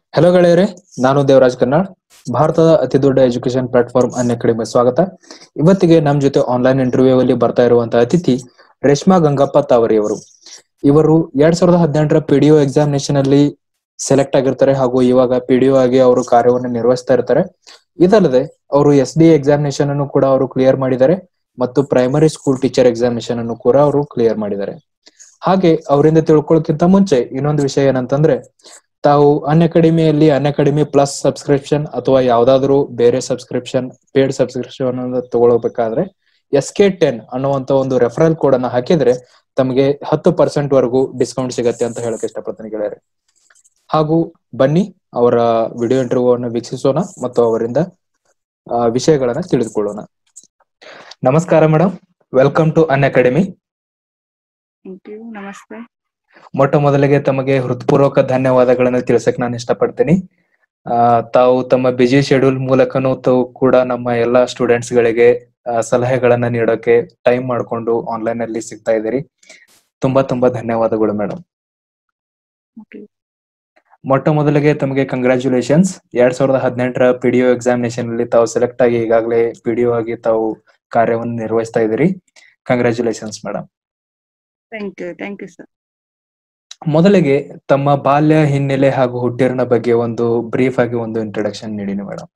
Hello ಗೆಳೆಯರೆ ನಾನು ದೇವರಾಜ್ ಕನ್ನಡ್ ಭಾರತದ ಅತಿ ದೊಡ್ಡ ಎಜುಕೇಶನ್ ಪ್ಲಾಟ್ಫಾರ್ಮ್ ಅನ್ ಅಕಾಡೆಮಿ ಸ್ವಾಗತ ಇವತ್ತಿಗೆ ನಮ್ ಜೊತೆ ಆನ್ಲೈನ್ ಇಂಟರ್ವ್ಯೂ ಅಲ್ಲಿ ಬರ್ತಾ ಇರುವಂತಹ ಅತಿಥಿ ರೇಷ್ಮಾ ಗಂಗಪ್ಪ ತಾವರಿ ಅವರು ಇವರು ಎರಡ್ ಸಾವಿರದ ಹದಿನೆಂಟರ ಪಿಡಿಒ ಎಕ್ಸಾಮಿನೇಷನ್ ಅಲ್ಲಿ ಸೆಲೆಕ್ಟ್ ಆಗಿರ್ತಾರೆ ಹಾಗೂ ಇವಾಗ ಪಿಡಿಒ ಆಗಿ ಅವರು ಕಾರ್ಯವನ್ನು ನಿರ್ವಹಿಸ್ತಾ ಇರ್ತಾರೆ ಇದಲ್ಲದೆ ಅವರು ಎಸ್ ಡಿ ಎಕ್ಸಾಮಿನೇಷನ್ ಅನ್ನು ಕೂಡ ಅವರು ಕ್ಲಿಯರ್ ಮಾಡಿದ್ದಾರೆ ಮತ್ತು ಪ್ರೈಮರಿ ಸ್ಕೂಲ್ ಟೀಚರ್ ಎಕ್ಸಾಮಿನೇಷನ್ ಅನ್ನು ಕೂಡ ಅವರು ಕ್ಲಿಯರ್ ಮಾಡಿದ್ದಾರೆ ಹಾಗೆ ಅವರಿಂದ ತಿಳ್ಕೊಳ್ಳೋಕ್ಕಿಂತ ಮುಂಚೆ ಇನ್ನೊಂದು ವಿಷಯ ಏನಂತಂದ್ರೆ ತಾವು ಅನ್ ಅಕಾಡೆಮಿಯಲ್ಲಿ ಅನ್ ಅಕಾಡೆಮಿ ಪ್ಲಸ್ ಸಬ್ಸ್ಕ್ರಿಪ್ಷನ್ ಅಥವಾ ಯಾವ್ದಾದ್ರು ಬೇರೆ ಸಬ್ಸ್ಕ್ರಿಪ್ಷನ್ ಪೇಡ್ ಸಬ್ಸ್ಕ್ರಿಪ್ಷನ್ ತಗೊಳ್ಬೇಕಾದ್ರೆ ಎಸ್ ಕೆ ಟೆನ್ ಅನ್ನುವಂತ ಒಂದು ರೆಫರಲ್ ಕೋಡ್ ಅನ್ನ ಹಾಕಿದ್ರೆ ತಮಗೆ ಹತ್ತು ಪರ್ಸೆಂಟ್ ವರೆಗೂ ಡಿಸ್ಕೌಂಟ್ ಸಿಗತ್ತೆ ಅಂತ ಹೇಳಕ್ ಇಷ್ಟಪಡ್ತೀನಿ ಗೆಳೆಯರೆ ಹಾಗೂ ಬನ್ನಿ ಅವರ ವಿಡಿಯೋ ಇಂಟರ್ವ್ಯೂ ಅನ್ನು ವೀಕ್ಷಿಸೋಣ ಮತ್ತು ಅವರಿಂದ ಆ, ವಿಷಯಗಳನ್ನ ತಿಳಿದುಕೊಳ್ಳೋಣ ನಮಸ್ಕಾರ madam welcome to Unacademy thank you ನಮಸ್ತೆ ಮೊಟ್ಟ ಮೊದಲಿಗೆ ತಮಗೆ ಹೃತ್ಪೂರ್ವಕ ಧನ್ಯವಾದಗಳನ್ನು ತಿಳಿಸಕ್ ನಾನು ಇಷ್ಟಪಡ್ತೀನಿ ಆ, ತಾವು ತಮ್ಮ ಬಿಜಿ ಶೆಡ್ಯೂಲ್ ಮೂಲಕನೂ ತಾವು ಕೂಡ ನಮ್ಮ ಎಲ್ಲಾ ಸ್ಟೂಡೆಂಟ್ಸ್ ಗಳಿಗೆ ಆ, ಸಲಹೆಗಳನ್ನ ನೀಡೋಕೆ ಟೈಮ್ ಮಾಡ್ಕೊಂಡು ಆನ್ಲೈನ್ ಅಲ್ಲಿ ಸಿಗ್ತಾ ಇದ್ದೀರಿ ತುಂಬಾ ತುಂಬಾ ಧನ್ಯವಾದಗಳು ಮೇಡಮ್ ಓಕೆ ಮೊಟ್ಟ ಮೊದಲಿಗೆ ತಮಗೆ ಕಂಗ್ರ್ಯಾಚುಲೇಷನ್ಸ್ ಎರಡ್ ಸಾವಿರದ ಹದಿನೆಂಟರ ಪಿಡಿಒ ಎಕ್ಸಾಮಿನೇಷನ್ ಅಲ್ಲಿ ತಾವು ಸೆಲೆಕ್ಟ್ ಆಗಿ ಈಗಾಗಲೇ ಪಿಡಿಒ ಆಗಿ ತಾವು ಕಾರ್ಯವನ್ನು ನಿರ್ವಹಿಸ್ತಾ ಇದ್ದೀರಿ congratulations madam thank you thank you sir ಮೊದಲಿಗೆ ತಮ್ಮ ಬಾಲ್ಯ ಹಿನ್ನೆಲೆ ಹಾಗೂ ಹುಟ್ಟಿರಿನ ಬಗ್ಗೆ ಒಂದು ಬ್ರೀಫ್ ಆಗಿ ಒಂದು ಇಂಟ್ರೊಡಕ್ಷನ್ ನೀಡಿ ಮೇಡಮ್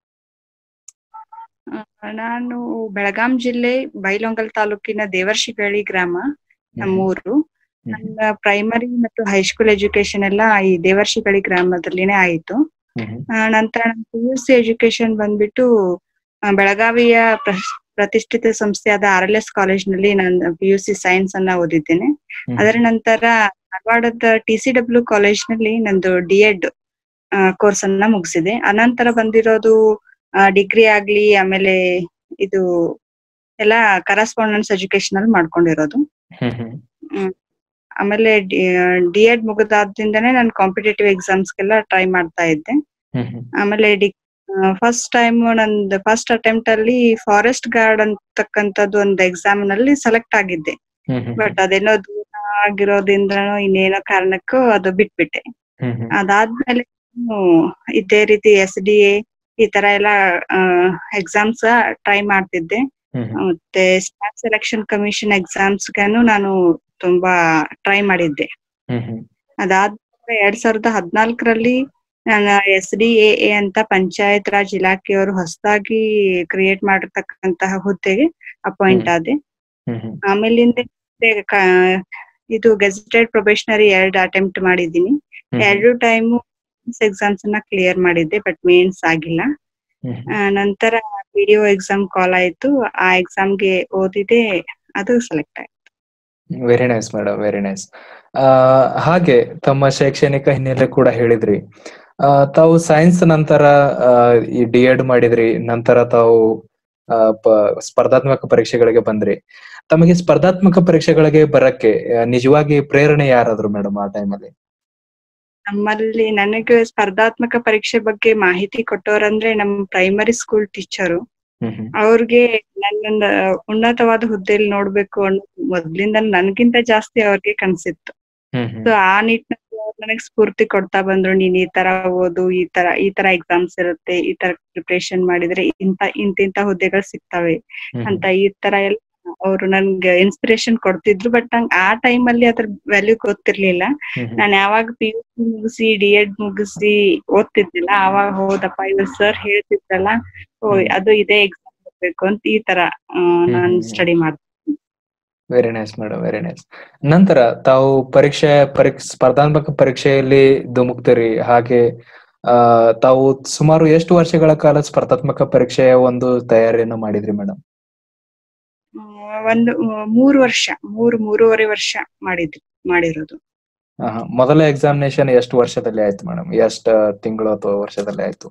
ನಾನು ಬೆಳಗಾಂ ಜಿಲ್ಲೆ ಬೈಲೊಂಗಲ್ ತಾಲೂಕಿನ ದೇವರ್ಶಿಗಳಿ ಗ್ರಾಮ ನಮ್ಮೂರು ನನ್ನ ಪ್ರೈಮರಿ ಮತ್ತು ಹೈಸ್ಕೂಲ್ ಎಜುಕೇಶನ್ ಎಲ್ಲ ಈ ದೇವರ್ಶಿಗಳಿ ಗ್ರಾಮದಲ್ಲಿನೇ ಆಯಿತು ಆ, ನಂತರ ನನ್ನ ಪಿ ಯು ಸಿ ಎಜುಕೇಶನ್ ಬಂದ್ಬಿಟ್ಟು ಆ, ಬೆಳಗಾವಿಯ ಪ್ರಶ್- ಪ್ರತಿಷ್ಠಿತ ಸಂಸ್ಥೆಯಾದ ಆರ್ ಎಲ್ ಎಸ್ ಕಾಲೇಜ್ ನಲ್ಲಿ ನಾನು ಪಿ ಯು ಸಿ ಸೈನ್ಸ್ ಅನ್ನ ಓದಿದ್ದೇನೆ ಅದರ ನಂತರ ಧಾರವಾಡದ ಟಿ ಸಿ ಡಬ್ಲ್ಯೂ ಕಾಲೇಜ್ ನಲ್ಲಿ ನಂದು ಡಿ ಎಡ್ ಕೋರ್ಸ್ ಅನ್ನ ಮುಗಿಸಿದೆ ಅನಂತರ ಬಂದಿರೋದು ಡಿಗ್ರಿ ಆಗ್ಲಿ ಆಮೇಲೆ ಇದು ಎಲ್ಲ ಕರೆಸ್ಪಾಂಡೆನ್ಸ್ ಎಜುಕೇಶನ್ ಅಲ್ಲಿ ಮಾಡ್ಕೊಂಡಿರೋದು ಆಮೇಲೆ ಡಿ ಎಡ್ ಮುಗಿದಾದ್ರಿಂದನೇ ನಾನು ಕಾಂಪಿಟೇಟಿವ್ ಎಕ್ಸಾಮ್ಸ್ಗೆಲ್ಲ ಟ್ರೈ ಮಾಡ್ತಾ ಇದ್ದೆ ಆಮೇಲೆ ಡಿ ಫಸ್ಟ್ ಟೈಮ್ ನಂದು ಫಸ್ಟ್ ಅಟೆಂಪ್ಟ್ ಅಲ್ಲಿ ಫಾರೆಸ್ಟ್ ಗಾರ್ಡ್ ಅಂತಕ್ಕಂಥದ್ದು ಒಂದು ಎಕ್ಸಾಮ್ ನಲ್ಲಿ ಸೆಲೆಕ್ಟ್ ಆಗಿದ್ದೆ ಬಟ್ ಅದೇನೋ ದೂರ ಆಗಿರೋದ್ರಿಂದ ಇನ್ನೇನೋ ಕಾರಣಕ್ಕೂ ಅದು ಬಿಟ್ಬಿಟ್ಟೆ ಅದಾದ್ಮೇಲೆ ನಾನು ಇದೇ ರೀತಿ ಎಸ್ ಡಿ ಎ ಈ ತರ ಎಲ್ಲ ಎಕ್ಸಾಮ್ಸ್ ಟ್ರೈ ಮಾಡ್ತಿದ್ದೆ ಮತ್ತೆ ಸ್ಟಾಫ್ ಸೆಲೆಕ್ಷನ್ ಕಮಿಷನ್ ಎಕ್ಸಾಮ್ಸ್ಗಾನು ನಾನು ತುಂಬಾ ಟ್ರೈ ಮಾಡಿದ್ದೆ ಅದಾದ್ಮೇಲೆ ಎರಡ್ ಸಾವಿರದ ಹದ್ನಾಲ್ಕರಲ್ಲಿ ನಾನು ಎಸ್ ಡಿ ಎ ಎ ಅಂತ ಪಂಚಾಯತ್ ರಾಜ್ ಇಲಾಖೆಯವರು ಹೊಸದಾಗಿ ಕ್ರಿಯೇಟ್ ಮಾಡಿರ್ತಕ್ಕಂತಹ ಹುದ್ದೆಗೆ ಅಪಾಯಿಂಟ್ ಆದೆ ಆಮೇಲಿಂದ ಮತ್ತೆ ಕ- ಇದು ಗೆಜೆಟೆಡ್ ಪ್ರೊಬೇಷನರಿ ಎರಡು ಅಟೆಂಪ್ಟ್ ಮಾಡಿದ್ದೀನಿ ಎರಡು ಟೈಮು ಎಕ್ಸಾಮ್ಸ್ ಅನ್ನ ಕ್ಲಿಯರ್ ಮಾಡಿದ್ದೆ ಬಟ್ ಮೇನ್ಸ್ ಆಗಿಲ್ಲ ಆ, ನಂತರ ವಿಡಿಯೋ ಎಕ್ಸಾಮ್ ಕಾಲ್ ಆಯ್ತು ಆ ಎಕ್ಸಾಮ್ಗೆ ಓದಿದೆ ಅದು ಸೆಲೆಕ್ಟ್ ಆಯ್ತು very nice madam very nice ಹಾಗೆ ತಮ್ಮ ಶೈಕ್ಷಣಿಕ ಹಿನ್ನೆಲೆ ಕೂಡ ಹೇಳಿದ್ರಿ ಆ, ತಾವು ಸೈನ್ಸ್ ನಂತರ ಆ, ಈ ಡಿ ಎಡ್ ಮಾಡಿದ್ರಿ ನಂತರ ತಾವು ಆ, ಪ- ಸ್ಪರ್ಧಾತ್ಮಕ ಪರೀಕ್ಷೆಗಳಿಗೆ ಬಂದ್ರಿ ತಮಗೆ ಸ್ಪರ್ಧಾತ್ಮಕ ಪರೀಕ್ಷೆಗಳಿಗೆ ಬರಕ್ಕೆ ಆ, ನಿಜವಾಗಿ ಪ್ರೇರಣೆ ಯಾರಾದ್ರು ಮೇಡಮ್ ಆ ಟೈಮಲ್ಲಿ ನಮ್ಮಲ್ಲಿ ನನಗೆ ಸ್ಪರ್ಧಾತ್ಮಕ ಪರೀಕ್ಷೆ ಬಗ್ಗೆ ಮಾಹಿತಿ ಕೊಟ್ಟವರಂದ್ರೆ ನಮ್ಮ ಪ್ರೈಮರಿ ಸ್ಕೂಲ್ ಟೀಚರು ಅವ್ರಿಗೆ ನನ್ನ ಉನ್ನತವಾದ ಹುದ್ದೆಯಲ್ಲಿ ನೋಡ್ಬೇಕು ಅನ್ನೋ ಮೊದ್ಲಿಂದ ನನ್ಗಿಂತ ಜಾಸ್ತಿ ಅವ್ರಿಗೆ ಕನ್ಸಿತ್ತು ಸೊ ಆ ನಿಟ್ಟಿನಲ್ಲಿ ಅವ್ರು ನನಗೆ ಸ್ಫೂರ್ತಿ ಕೊಡ್ತಾ ಬಂದ್ರು ನೀನ್ ಈ ತರ ಓದು ಈ ತರ ಈ ತರ ಎಕ್ಸಾಮ್ಸ್ ಇರುತ್ತೆ ಈ ತರ ಪ್ರಿಪರೇಷನ್ ಮಾಡಿದ್ರೆ ಇಂತ ಇಂತಿಂತ ಹುದ್ದೆಗಳು ಸಿಗ್ತವೆ ಅಂತ ಈ ತರ ಎಲ್ಲ ಅವ್ರು ನನ್ಗೆ ಇನ್ಸ್ಪಿರೇಷನ್ ಕೊಡ್ತಿದ್ರು ಬಟ್ ನಂಗೆ ಆ ಟೈಮ್ ಅಲ್ಲಿ ಅದ್ರ ವ್ಯಾಲ್ಯೂ ಗೊತ್ತಿರ್ಲಿಲ್ಲ ನಾನ್ ಯಾವಾಗ ಪಿ ಯು ಸಿ ಮುಗಿಸಿ ಡಿ ಎಡ್ ಮುಗಿಸಿ ಓದ್ತಿದ್ದಿಲ್ಲ ಆವಾಗ ಹೌದಪ್ಪ ಇವ್ರು ಸರ್ ಹೇಳ್ತಿದ್ರಲ್ಲ ಓ ಹ್ಮ್. ಅದು ಇದೇ ಎಕ್ಸಾಮ್ ಓದ್ಬೇಕು ಅಂತ ಈ ತರ ಆ, ನಾನ್ ಹ್ಮ್. ಸ್ಟಡಿ ಮಾಡ್ತೀನಿ very nice madam very nice ನಂತರ ತಾವು ಪರೀಕ್ಷೆ ಪರೀಕ್ಷೆ ಸ್ಪರ್ಧಾತ್ಮಕ ಪರೀಕ್ಷೆಯಲ್ಲಿ ಧುಮುಕ್ತಿರಿ ಹಾಗೆ ಆ ತಾವು ಸುಮಾರು ಎಷ್ಟು ವರ್ಷಗಳ ಕಾಲ ಸ್ಪರ್ಧಾತ್ಮಕ ಪರೀಕ್ಷೆಯ ಒಂದು ತಯಾರಿಯನ್ನು ಮಾಡಿದ್ರಿ ಮೇಡಮ್ ಆ, ಒಂದು ಆ, ಮೂರು ವರ್ಷ ಮೂರು ಮೂರುವರೆ ವರ್ಷ ಮಾಡಿದ್ವಿ ಮಾಡಿರೋದು ಮೊದಲ ಎಕ್ಸಾಮಿನೇಷನ್ ಎಷ್ಟು ವರ್ಷದಲ್ಲಿ ಆಯ್ತು ಮೇಡಮ್ ಎಷ್ಟ ತಿಂಗಳು ಅಥವಾ ವರ್ಷದಲ್ಲಿ ಆಯ್ತು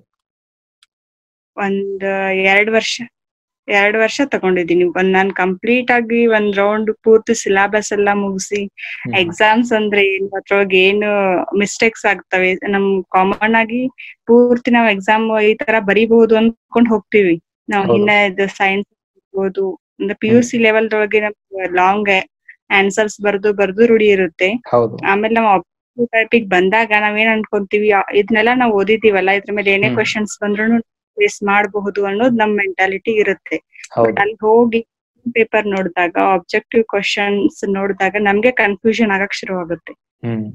ಒಂದ್ ಎರಡ್ ವರ್ಷ ಎರಡ್ ವರ್ಷ ತಗೊಂಡಿದ್ದೀನಿ ಒಂದ್ ನಾನ್ ಕಂಪ್ಲೀಟ್ ಆಗಿ ಒಂದ್ ರೌಂಡ್ ಪೂರ್ತಿ ಸಿಲಾಬಸ್ ಎಲ್ಲ ಮುಗಿಸಿ ಹ್ಮ್. ಎಕ್ಸಾಮ್ಸ್ ಅಂದ್ರೆ ಏನು ಅದ್ರೊಳಗೆ ಏನು ಮಿಸ್ಟೇಕ್ಸ್ ಆಗ್ತವೆ ನಮ್ ಕಾಮನ್ ಆಗಿ ಪೂರ್ತಿ ನಾವ್ ಎಕ್ಸಾಮ್ ಈ ತರ ಬರಿಬಹುದು ಅನ್ಕೊಂಡ್ ಹೋಗ್ತೀವಿ ನಾವ್ ಹೌದು. ಇನ್ನ ಇದು ಸೈನ್ಸ್ ಇರ್ಬೋದು ಅಂದ್ರೆ ಪಿ ಯು ಸಿ ಲೆವೆಲ್ ದೊಳಗೆ ನಮ್ಗೆ ಲಾಂಗ್ ಆನ್ಸರ್ಸ್ ಬರ್ದು ಬರ್ದು ರೂಢಿ ಇರುತ್ತೆ ಹೌದು ಆಮೇಲೆ ನಾವು ಟೈಪಿಗೆ ಬಂದಾಗ ನಾವೇನ್ ಅನ್ಕೊಂತೀವಿ ಆ, ಇದನ್ನೆಲ್ಲ ನಾವು ಓದಿದೀವಲ್ಲ ಇದ್ರ ಮೇಲೆ ಏನೇ ಹ್ಮ್. ಕ್ವಶನ್ಸ್ ಬಂದ್ರು ಫೇಸ್ ಮಾಡಬಹುದು ಅನ್ನೋದು ನಮ್ ಮೆಂಟಾಲಿಟಿ ಇರುತ್ತೆ ಹೌದು ಬಟ್ ಅಲ್ಲಿ ಹೋಗಿ ಪೇಪರ್ ನೋಡಿದಾಗ ಆಬ್ಜೆಕ್ಟಿವ್ ಕ್ವಶನ್ಸ್ ನೋಡಿದಾಗ ನಮ್ಗೆ ಕನ್ಫ್ಯೂಷನ್ ಆಗಕ್ ಶುರು ಆಗುತ್ತೆ ಹ್ಮ್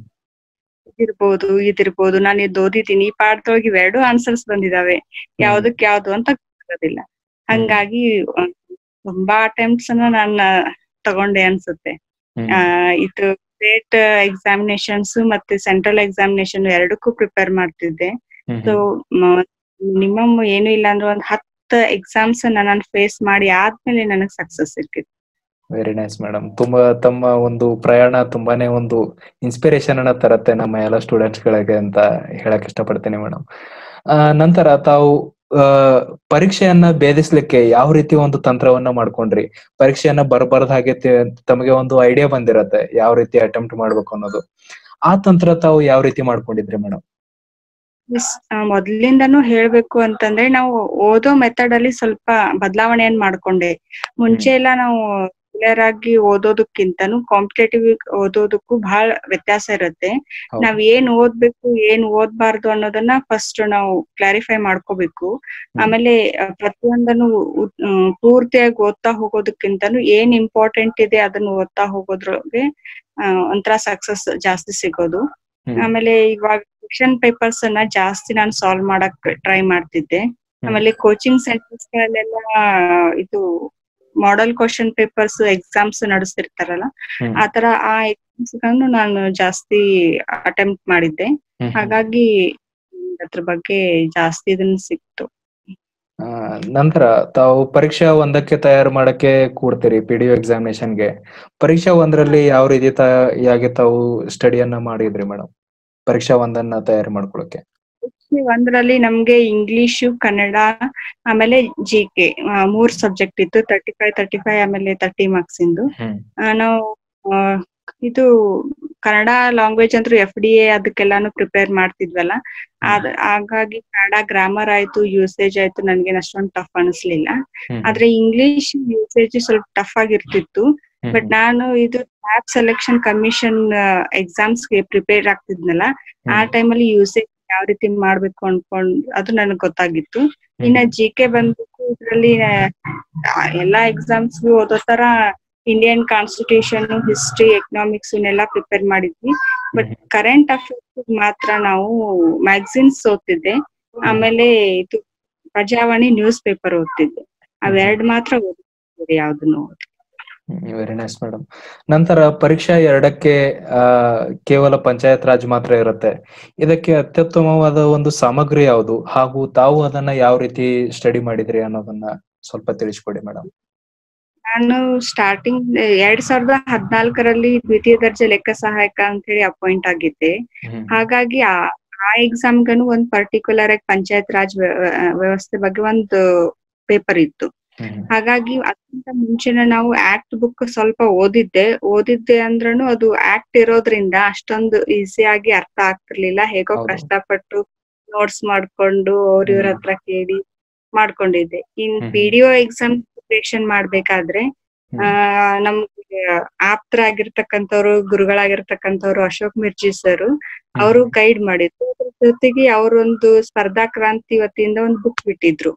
ಇದಿರ್ಬೋದು ಇದಿರ್ಬೋದು ನಾನು ಇದು ಓದಿದ್ದೀನಿ ಈ ಪಾಠದೊಳಗೆ ಇವೆರಡು ಆನ್ಸರ್ಸ್ ಬಂದಿದಾವೆ ಯಾವ್ದಕ್ ಯಾವ್ದು ಅಂತ ಗೊತ್ತಾಗೋದಿಲ್ಲ ಹಂಗಾಗಿ ಆ, ತುಂಬಾ ಅಟೆಂಪ್ಟ್ಸ್ ಅನ್ನ ನಾನು ತಗೊಂಡೆ ಅನ್ಸುತ್ತೆ ಹ್ಮ್ ಆ, ಇದು ಸ್ಟೇಟ್ ಎಕ್ಸಾಮಿನೇಷನ್ಸ್ ಮತ್ತೆ ಸೆಂಟ್ರಲ್ ಎಕ್ಸಾಮಿನೇಷನ್ ಎರಡಕ್ಕೂ ಪ್ರಿಪೇರ್ ಮಾಡ್ತಿದ್ದೆ ಹ್ಮ್ ಸೊ ಮಿನಿಮಮ್ ಏನು ಇಲ್ಲ ಅಂದ್ರೆ ಒಂದ್ ಹತ್ತು ಎಕ್ಸಾಮ್ಸ್ ನಾನು ಫೇಸ್ ಮಾಡಿ ಆದ್ಮೇಲೆ ನನಗ್ ಸಕ್ಸಸ್ ಸಿಕ್ಕಿತ್ತು ವೆರಿ ನೈಸ್ ಮೇಡಮ್ ತುಂಬಾ ತಮ್ಮ ಒಂದು ಪ್ರಯಾಣ ತುಂಬಾನೇ ಒಂದು ಇನ್ಸ್ಪಿರೇಷನ್ ಅನ್ನ ತರತ್ತೆ ನಮ್ಮ ಎಲ್ಲ ಸ್ಟೂಡೆಂಟ್ಸ್ ಗಳಿಗೆ ಅಂತ ಹೇಳಕ್ ಇಷ್ಟಪಡ್ತೀನಿ ಮೇಡಮ್ ನಂತರ ತಾವು ಆ, ಪರೀಕ್ಷೆಯನ್ನ ಭೇದಿಸ್ಲಿಕ್ಕೆ ಯಾವ ರೀತಿ ಒಂದು ತಂತ್ರವನ್ನ ಮಾಡ್ಕೊಂಡ್ರಿ ಪರೀಕ್ಷೆಯನ್ನ ಬರ್ಬಾರ್ದ ಹಾಗೆ ತಿ- ತಮಗೆ ಒಂದು ಐಡಿಯಾ ಬಂದಿರತ್ತೆ ಯಾವ ರೀತಿ ಅಟೆಂಪ್ಟ್ ಮಾಡ್ಬೇಕು ಅನ್ನೋದು ಆ ತಂತ್ರ ತಾವು ಯಾವ ರೀತಿ ಮಾಡ್ಕೊಂಡಿದ್ರಿ ಮೇಡಮ್ ಎಸ್, ಆ, ಮೊದ್ಲಿಂದಾನು ಹೇಳ್ಬೇಕು ಅಂತಂದ್ರೆ ನಾವು ಓದೋ ಮೆಥಡ್ ಅಲ್ಲಿ ಸ್ವಲ್ಪ ಬದಲಾವಣೆಯನ್ನ ಮಾಡ್ಕೊಂಡೆ ಮುಂಚೆ ಎಲ್ಲ ನಾವು ರೆಗ್ಯುಲರ್ ಆಗಿ ಓದೋದಕ್ಕಿಂತನೂ ಕಾಂಪಿಟೇಟಿವ್ ಓದೋದಕ್ಕೂ ಬಹಳ ವ್ಯತ್ಯಾಸ ಇರುತ್ತೆ ಹೌದು. ನಾವ್ ಏನ್ ಓದ್ಬೇಕು ಏನ್ ಓದ್ಬಾರ್ದು ಅನ್ನೋದನ್ನ ಫಸ್ಟ್ ನಾವು ಕ್ಲಾರಿಫೈ ಮಾಡ್ಕೋಬೇಕು ಆಮೇಲೆ ಆ, ಪ್ರತಿಯೊಂದನ್ನು ಉ- ಹ್ಮ್, ಪೂರ್ತಿಯಾಗಿ ಓದ್ತಾ ಹೋಗೋದಕ್ಕಿಂತನೂ ಏನ್ ಇಂಪಾರ್ಟೆಂಟ್ ಇದೆ ಅದನ್ನ ಓದ್ತಾ ಹೋಗೋದ್ರೊಳಗೆ ಆ, ಒಂಥರ ಸಕ್ಸಸ್ ಜಾಸ್ತಿ ಸಿಗೋದು ಹ್ಮ್. ಆಮೇಲೆ ಇವಾಗ ಕ್ವಶನ್ ಪೇಪರ್ಸ್ ಅನ್ನ ಜಾಸ್ತಿ ನಾನು ಸಾಲ್ವ್ ಮಾಡಕ್ ಟ್ರೈ ಮಾಡ್ತಿದ್ದೆ ಆಮೇಲೆ ಕೋಚಿಂಗ್ ಸೆಂಟರ್ಸ್ ಗಳಲ್ಲೆಲ್ಲ ಇದು ಮಾಡೆಲ್ ಕ್ವಶನ್ ಪೇಪರ್ಸ್ ಎಕ್ಸಾಮ್ಸ್ ನಡೆಸ್ತಿರ್ತಾರಲ್ಲ ಹ್ಮ್. ಆತರ ಆ ಎಕ್ಸಾಮ್ಸ್ ಗಳನ್ನು ನಾನು ಜಾಸ್ತಿ ಅಟೆಂಪ್ಟ್ ಮಾಡಿದ್ದೆ ಹ್ಮ್. ಹಾಗಾಗಿ ನಂಗ್ ಅದ್ರ ಬಗ್ಗೆ ಜಾಸ್ತಿ ಇದನ್ನ ಸಿಕ್ತು ಆ, ನಂತರ ತಾವು ಪರೀಕ್ಷಾ ಒಂದಕ್ಕೆ ತಯಾರು ಮಾಡಕ್ಕೆ ಕೂಡ್ತೀರಿ ಪಿ ಡಿ ಎಕ್ಸಾಮಿನೇಷನ್ಗೆ ಪರೀಕ್ಷಾ ಒಂದರಲ್ಲಿ ಯಾವ ರೀತಿ ಯಾಗಿ ತಾವು ಸ್ಟಡಿಯನ್ನ ಮಾಡಿದ್ರಿ ಮೇಡಮ್ ಪರೀಕ್ಷಾ ಒಂದನ್ನ ತಯಾರು ಮಾಡ್ಕೊಳಕ್ಕೆ ಒಂದ್ರಲ್ಲಿ ನಮ್ಗೆ ಇಂಗ್ಲಿಷು ಕನ್ನಡ ಆಮೇಲೆ ಜಿ ಕೆ ಮೂರ್ ಸಬ್ಜೆಕ್ಟ್ ಇತ್ತು ತರ್ಟಿ ಫೈವ್ ತರ್ಟಿ ಫೈವ್ ಆಮೇಲೆ ತರ್ಟಿ ಮಾರ್ಕ್ಸ್ ಇಂದು ಹ್ಮ್ ಆ, ನಾವು ಆ, ಇದು ಕನ್ನಡ ಲ್ಯಾಂಗ್ವೇಜ್ ಅಂತೂ ಎಫ್ ಡಿ ಎ ಅದಕ್ಕೆಲ್ಲಾನು ಪ್ರಿಪೇರ್ ಮಾಡ್ತಿದ್ವಲ್ಲ ಆದ್- ಹಾಗಾಗಿ ಕನ್ನಡ ಗ್ರಾಮರ್ ಆಯ್ತು ಯೂಸೇಜ್ ಆಯ್ತು ನನ್ಗೇನ್ ಅಷ್ಟೊಂದು ಟಫ್ ಅನಿಸ್ಲಿಲ್ಲ ಹ್ಮ್. ಆದ್ರೆ ಇಂಗ್ಲಿಷ್ ಯೂಸೇಜ್ ಸ್ವಲ್ಪ ಟಫ್ ಆಗಿರ್ತಿತ್ತು ಹ್ಮ್. ಬಟ್ ನಾನು ಇದು ಸ್ಟಾಫ್ ಸೆಲೆಕ್ಷನ್ ಕಮಿಷನ್ ಎಕ್ಸಾಮ್ಸ್ ಗೆ ಪ್ರಿಪೇರ್ ಆಗ್ತಿದ್ನಲ್ಲ ಆ ಹ್ಮ್. ಟೈಮಲ್ಲಿ ಯೂಸೇಜ್ ಯಾವ ರೀತಿ ಮಾಡ್ಬೇಕು ಅನ್ಕೊಂಡ್ ಅದು ನನಗ್ ಗೊತ್ತಾಗಿತ್ತು ಹ್ಮ್. ಇನ್ನ ಜಿ ಕೆ ಬಂದ್ಬಿಟ್ಟು ಇದ್ರಲ್ಲಿ ಆ, ಎಲ್ಲಾ ಎಕ್ಸಾಮ್ಸ್ ಓದೋ ತರ ಇಂಡಿಯನ್ ಕಾನ್ಸ್ಟಿಟ್ಯೂಷನ್ ಹಿಸ್ಟ್ರಿ ಎಕನಾಮಿಕ್ಸ್ ಇವನ್ನೆಲ್ಲ ಪ್ರಿಪೇರ್ ಮಾಡಿದ್ವಿ ಬಟ್ ಹ್ಮ್. ಕರೆಂಟ್ ಅಫೇರ್ಸ್ ಮಾತ್ರ ನಾವು ಮ್ಯಾಗಝಿನ್ಸ್ ಓದ್ತಿದ್ದೆ ಆಮೇಲೆ ಇದು ಪ್ರಜಾವಾಣಿ ನ್ಯೂಸ್ ಪೇಪರ್ ಓದ್ತಿದ್ದೆ ಅವೆರಡ್ ಮಾತ್ರ ಓದಿದ್ದೆ ಯಾವ್ದನ್ನು ಓದಿ ವೆರಿ ನೈಸ್ ಮೇಡಮ್ ನಂತರ ಪರೀಕ್ಷಾ ಎರಡಕ್ಕೆ ಆ ಕೇವಲ ಪಂಚಾಯತ್ ರಾಜ್ ಮಾತ್ರ ಇರುತ್ತೆ ಇದಕ್ಕೆ ಅತ್ಯುತ್ತಮವಾದ ಒಂದು ಸಾಮಗ್ರಿ ಯಾವುದು ಹಾಗೂ ತಾವು ಅದನ್ನ ಯಾವ ರೀತಿ ಸ್ಟಡಿ ಮಾಡಿದ್ರಿ ಅನ್ನೋದನ್ನ ಸ್ವಲ್ಪ ತಿಳಿಸ್ಕೊಡಿ ಮೇಡಮ್ ನಾನು ಸ್ಟಾರ್ಟಿಂಗ್ ಎರಡ್ ಸಾವಿರದ ಹದ್ನಾಲ್ಕರಲ್ಲಿ ದ್ವಿತೀಯ ದರ್ಜೆ ಲೆಕ್ಕ ಸಹಾಯಕ ಅಂತ ಹೇಳಿ ಅಪಾಯಿಂಟ್ ಆಗಿದ್ದೆ ಹಾಗಾಗಿ ಆ ಆ ಎಕ್ಸಾಮ್ಗನು ಒಂದ್ ಪರ್ಟಿಕ್ಯುಲರ್ ಆಗಿ ಪಂಚಾಯತ್ ರಾಜ್ ವ್ಯ- ವ್ಯವಸ್ಥೆ ಬಗ್ಗೆ ಒಂದು ಪೇಪರ್ ಇತ್ತು ಹಾಗಾಗಿ ಅದಕ್ಕಿಂತ ಮುಂಚೆನೆ ನಾವು ಆಕ್ಟ್ ಬುಕ್ ಸ್ವಲ್ಪ ಓದಿದ್ದೆ ಓದಿದ್ದೆ ಅಂದ್ರೂ ಅದು ಆಕ್ಟ್ ಇರೋದ್ರಿಂದ ಅಷ್ಟೊಂದು ಈಸಿಯಾಗಿ ಅರ್ಥ ಆಗ್ತಿರ್ಲಿಲ್ಲ ಹೇಗೋ ಹೌದು. ಕಷ್ಟಪಟ್ಟು ನೋಟ್ಸ್ ಮಾಡ್ಕೊಂಡು ಅವ್ರ ಇವ್ರ ಹ್ಮ್. ಹತ್ರ ಕೇಳಿ ಮಾಡ್ಕೊಂಡಿದ್ದೆ in hmm. P D O exam preparation ಮಾಡ್ಬೇಕಾದ್ರೆ ಹ್ಮ್. ಆ ನಮ್ಗೆ ಆಪ್ತರಾಗಿರ್ತಕ್ಕಂಥವ್ರು ಗುರುಗಳಾಗಿರ್ತಕ್ಕಂಥವ್ರು ಅಶೋಕ್ ಮಿರ್ಜಿ ಸರ್ ಅವರು ಗೈಡ್ ಮಾಡಿದ್ರು ಅದ್ರ ಜೊತೆಗೆ ಅವರೊಂದು ಸ್ಪರ್ಧಾ ಕ್ರಾಂತಿ ವತಿಯಿಂದ ಒಂದು ಬುಕ್ ಬಿಟ್ಟಿದ್ರು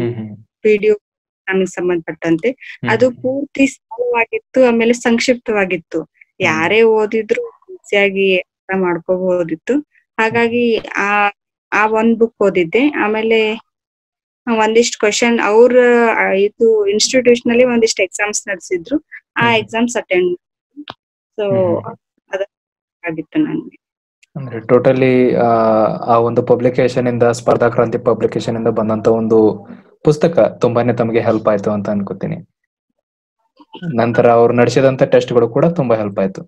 ಪಿಡಿಒ ನಮಗೆ ಸಂಬಂಧಪಟ್ಟಂತೆ ಅದು ಪೂರ್ತಿ ಸರಳವಾಗಿತ್ತು ಆಮೇಲೆ ಸಂಕ್ಷಿಪ್ತವಾಗಿತ್ತು ಯಾರೇ ಓದಿದ್ರು ಈಸಿಯಾಗಿ ಅರ್ಥ ಮಾಡ್ಕೋಬಹುದಿತ್ತು ಹಾಗಾಗಿ ಆ ಆ ಒಂದ್ ಬುಕ್ ಓದಿದ್ದೆ ಆಮೇಲೆ ಒಂದಿಷ್ಟು ಕ್ವಶನ್ ಅವ್ರ ಆ, ಇದು ಇನ್ಸ್ಟಿಟ್ಯೂಷನ್ ಅಲ್ಲಿ ಒಂದಿಷ್ಟು ಎಕ್ಸಾಮ್ಸ್ ನಡೆಸಿದ್ರು ಆ hmm. Exams attend so hmm. ಅದ ಆಗಿತ್ತು ನನ್ಗೆ ಅಂದ್ರೆ ಟೋಟಲಿ ಆ ಒಂದು ಪಬ್ಲಿಕೇಶನ್ ಇಂದ ಸ್ಪರ್ಧಾ ಕ್ರಾಂತಿ ಪಬ್ಲಿಕೇಶನ್ ಇಂದ ಬಂದಂತ ಒಂದು ಪುಸ್ತಕ ತುಂಬಾನೇ ತಮಗೆ ಹೆಲ್ಪ್ ಆಯ್ತು ಅಂತ ಅನ್ಕೋತೀನಿ ನಂತರ ಅವ್ರು ನಡೆಸಿದಂತ ಟೆಸ್ಟ್ಗಳು ಕೂಡ ತುಂಬಾ ಹೆಲ್ಪ್ ಆಯ್ತು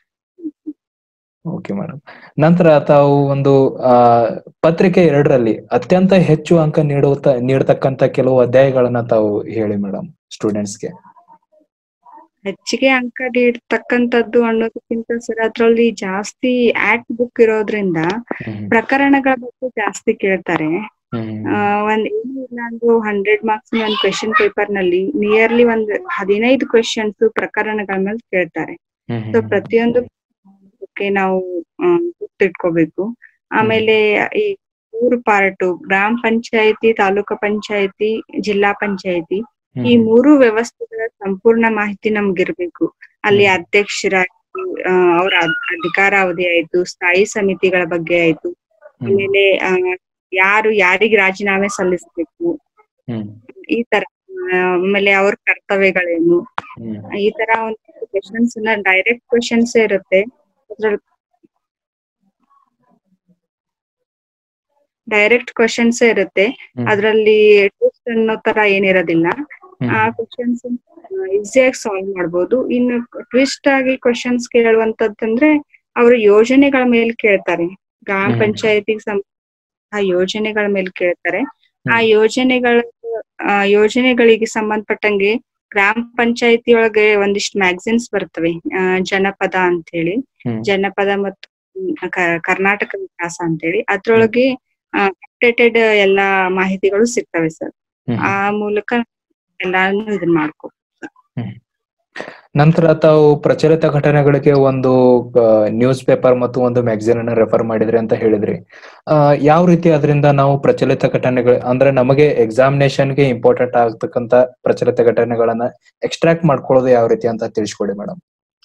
ಓಕೆ ಮೇಡಮ್ ನಂತರ ತಾವು ಒಂದು ಆ ಪತ್ರಿಕೆ ಎರಡರಲ್ಲಿ ಅತ್ಯಂತ ಹೆಚ್ಚು ಅಂಕ ನೀಡುತ್ತ ನೀಡತಕ್ಕಂತ ಕೆಲವು ಅಧ್ಯಾಯಗಳನ್ನ ತಾವು ಹೇಳಿ ಮೇಡಮ್ ಸ್ಟೂಡೆಂಟ್ಸ್ಗೆ ಹೆಚ್ಚಿಗೆ ಅಂಕ ನೀಡ್ತಕ್ಕಂಥದ್ದು ಅನ್ನೋದಕ್ಕಿಂತ ಸರ್ ಅದ್ರಲ್ಲಿ ಜಾಸ್ತಿ ಆಕ್ಟ್ ಬುಕ್ ಇರೋದ್ರಿಂದ ಪ್ರಕರಣಗಳ ಬಗ್ಗೆ ಜಾಸ್ತಿ ಕೇಳ್ತಾರೆ ಆ, ಒಂದ್ ಏನು ಇಲ್ಲ ಅಂದ್ರೂ ಹಂಡ್ರೆಡ್ ಮಾರ್ಕ್ಸ್ ಒಂದ್ ಕ್ವೆಶನ್ ಪೇಪರ್ ನಲ್ಲಿ ನಿಯರ್ಲಿ ಒಂದ್ ಹದಿನೈದು ಕ್ವೆಶನ್ಸ್ ಪ್ರಕರಣಗಳ ಮೇಲೆ ಕೇಳ್ತಾರೆ ಸೊ ಪ್ರತಿಯೊಂದು ಬಗ್ಗೆ ನಾವು ಗೊತ್ತಿಟ್ಕೋಬೇಕು ಆಮೇಲೆ ಈ ಮೂರು ಪಾರ್ಟು ಗ್ರಾಮ ಪಂಚಾಯತಿ ತಾಲೂಕು ಪಂಚಾಯತಿ ಜಿಲ್ಲಾ ಪಂಚಾಯತಿ ಈ ಮೂರು ವ್ಯವಸ್ಥೆಗಳ ಸಂಪೂರ್ಣ ಮಾಹಿತಿ ನಮ್ಗಿರ್ಬೇಕು ಅಲ್ಲಿ ಅಧ್ಯಕ್ಷರಾಗಿ ಅವರ ಅಧಿಕಾರಾವಧಿ ಆಯ್ತು ಸ್ಥಾಯಿ ಸಮಿತಿಗಳ ಬಗ್ಗೆ ಆಯ್ತು ಆಮೇಲೆ ಆ ಯಾರು ಯಾರಿಗ್ ರಾಜೀನಾಮೆ ಸಲ್ಲಿಸ್ಬೇಕು ಈ ತರ ಆಮೇಲೆ ಅವ್ರ ಕರ್ತವ್ಯಗಳೇನು ಈ ತರ ಒಂದು ಕ್ವಶನ್ಸ್ ಡೈರೆಕ್ಟ್ ಕ್ವಶನ್ಸ್ ಇರುತ್ತೆ ಅದ್ರಲ್ಲಿ ಡೈರೆಕ್ಟ್ ಕ್ವಶನ್ಸ್ ಇರುತ್ತೆ ಅದ್ರಲ್ಲಿ ಟ್ವಿಸ್ಟ್ ಅನ್ನೋ ತರ ಏನಿರೋದಿಲ್ಲ ಆ ಕ್ವಶನ್ಸ್ ಈಸಿಯಾಗಿ ಸಾಲ್ವ್ ಮಾಡ್ಬೋದು ಇನ್ನು ಟ್ವಿಸ್ಟ್ ಆಗಿ ಕ್ವಶನ್ಸ್ ಕೇಳುವಂತದ್ದಂದ್ರೆ ಅವರು ಯೋಜನೆಗಳ ಮೇಲೆ ಕೇಳ್ತಾರೆ ಗ್ರಾಮ ಪಂಚಾಯತಿಗೆ ಸಂಬಂಧ ಆ ಯೋಜನೆಗಳ ಮೇಲೆ ಕೇಳ್ತಾರೆ ಆ ಯೋಜನೆಗಳ ಯೋಜನೆಗಳಿಗೆ ಸಂಬಂಧಪಟ್ಟಂಗೆ ಗ್ರಾಮ ಪಂಚಾಯತಿ ಒಳಗೆ ಒಂದಿಷ್ಟು ಮ್ಯಾಗಝಿನ್ಸ್ ಬರ್ತವೆ ಜನಪದ ಅಂತ ಹೇಳಿ ಜನಪದ ಮತ್ತು ಕರ್ನಾಟಕ ವಿಕಾಸ ಅಂತೇಳಿ ಅದ್ರೊಳಗೆ ಅಪ್ಡೇಟೆಡ್ ಎಲ್ಲಾ ಮಾಹಿತಿಗಳು ಸಿಗ್ತವೆ ಸರ್ ಆ ಮೂಲಕ ಎಲ್ಲಾನು ಇದನ್ ಮಾಡ್ಕೋ ನಂತರ ತಾವು ಪ್ರಚಲಿತ ಘಟನೆಗಳಿಗೆ ಒಂದು ನ್ಯೂಸ್ ಪೇಪರ್ ಮತ್ತು ಒಂದು ಮ್ಯಾಗಝಿನ್ ಅನ್ನ ರೆಫರ್ ಮಾಡಿದ್ರಿ ಅಂತ ಹೇಳಿದ್ರಿ ಯಾವ ರೀತಿ ಅದರಿಂದ ನಾವು ಪ್ರಚಲಿತ ಘಟನೆಗಳು ಅಂದ್ರೆ ನಮಗೆ ಎಕ್ಸಾಮಿನೇಷನ್ಗೆ ಇಂಪಾರ್ಟೆಂಟ್ ಆಗ್ತಕ್ಕಂತ ಪ್ರಚಲಿತ ಘಟನೆಗಳನ್ನ ಎಕ್ಸ್ಟ್ರಾಕ್ಟ್ ಮಾಡ್ಕೊಳ್ಳೋದು ಯಾವ ರೀತಿ ಅಂತ ತಿಳಿಸ್ಕೊಡಿ ಮೇಡಮ್